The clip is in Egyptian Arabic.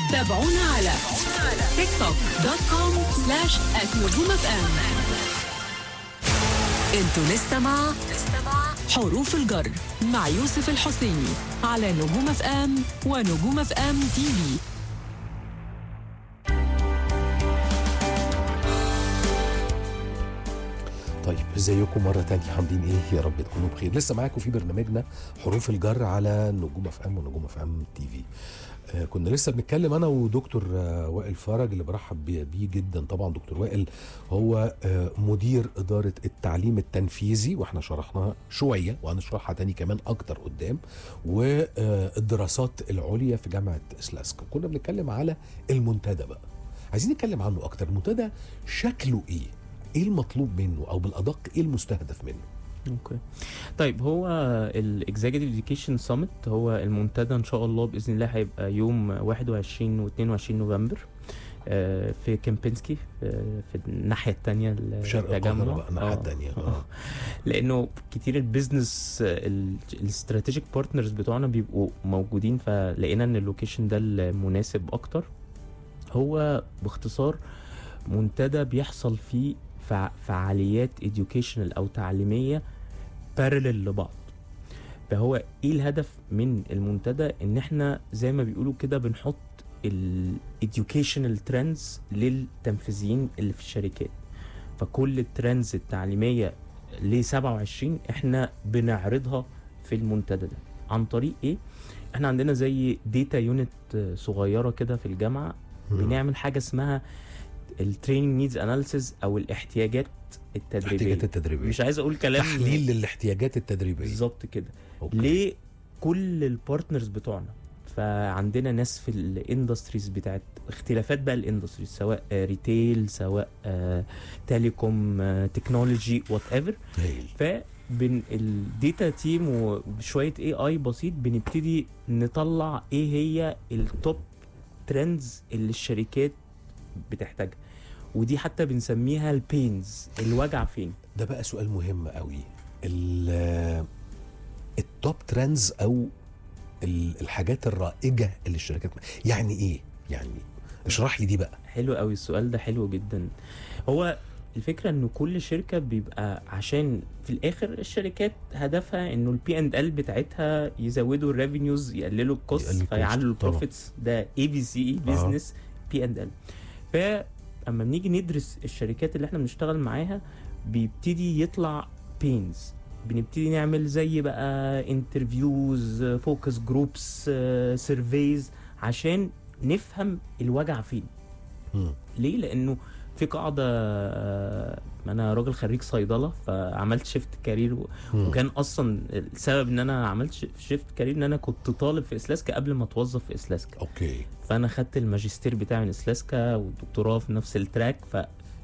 تابعونا على تيك توك دوت كوم سلاش نجوم اف ام انتوا لسه مع حروف الجر مع يوسف الحسيني على نجوم اف ام ونجوم اف ام تي في طيب ازيكم مرة تانية عاملين ايه يا رب تكونوا بخير لسه معاكم في برنامجنا حروف الجر على نجوم اف ام ونجوم اف ام تي في آه كنا لسه بنتكلم انا ودكتور آه وائل فرج اللي برحب بيه بيه جدا طبعا دكتور وائل هو آه مدير اداره التعليم التنفيذي واحنا شرحناها شويه وهنشرحها تاني كمان اكتر قدام والدراسات العليا في جامعه اسلاسكا كنا بنتكلم على المنتدى بقى عايزين نتكلم عنه اكتر المنتدى شكله ايه ايه المطلوب منه او بالادق ايه المستهدف منه اوكي طيب هو الاكزيكتيف اديوكيشن سامت هو المنتدى ان شاء الله باذن الله هيبقى يوم 21 و 22 نوفمبر آه، في كامبينسكي آه، في الناحيه الثانيه في شرق القاهره بقى الناحيه الثانيه آه. لانه كتير البيزنس الاستراتيجيك بارتنرز بتوعنا بيبقوا موجودين فلقينا ان اللوكيشن ده المناسب اكتر هو باختصار منتدى بيحصل فيه فع- فعاليات educational او تعليميه بارلل لبعض فهو ايه الهدف من المنتدى ان احنا زي ما بيقولوا كده بنحط ال educational trends للتنفيذيين اللي في الشركات فكل الترندز التعليميه ل 27 احنا بنعرضها في المنتدى ده عن طريق ايه احنا عندنا زي داتا يونت صغيره كده في الجامعه بنعمل حاجه اسمها التريننج نيدز اناليسيز او الاحتياجات التدريبيه الاحتياجات التدريبيه مش عايز اقول كلام تحليل للاحتياجات التدريبيه بالظبط كده أوكي. لكل البارتنرز بتوعنا فعندنا ناس في الاندستريز بتاعت اختلافات بقى الاندستريز سواء ريتيل سواء آه، تيليكوم آه، تكنولوجي وات ايفر هايل فبن الداتا تيم وشويه اي اي بسيط بنبتدي نطلع ايه هي التوب ترندز اللي الشركات بتحتاجها ودي حتى بنسميها البينز الوجع فين ده بقى سؤال مهم قوي ال- التوب ترندز او ال- الحاجات الرائجه اللي الشركات يعني ايه يعني اشرح لي دي بقى حلو قوي السؤال ده حلو جدا هو الفكره ان كل شركه بيبقى عشان في الاخر الشركات هدفها انه البي اند ال بتاعتها يزودوا الريفينيوز يقللوا الكوست يقللوا الكوست، فيعلوا طبعا. البروفيتس ده اي بي سي بزنس بي اند ال فاما بنيجي ندرس الشركات اللي احنا بنشتغل معاها بيبتدي يطلع بينز بنبتدي نعمل زي بقى انترفيوز فوكس جروبس سيرفيز عشان نفهم الوجع فين مم. ليه لانه في قاعده آه، انا راجل خريج صيدله فعملت شيفت كارير و- مم. وكان اصلا السبب ان انا عملت شيفت كارير ان انا كنت طالب في اسلاسكا قبل ما اتوظف في اسلاسكا اوكي فانا خدت الماجستير بتاعي من اسلاسكا والدكتوراه في نفس التراك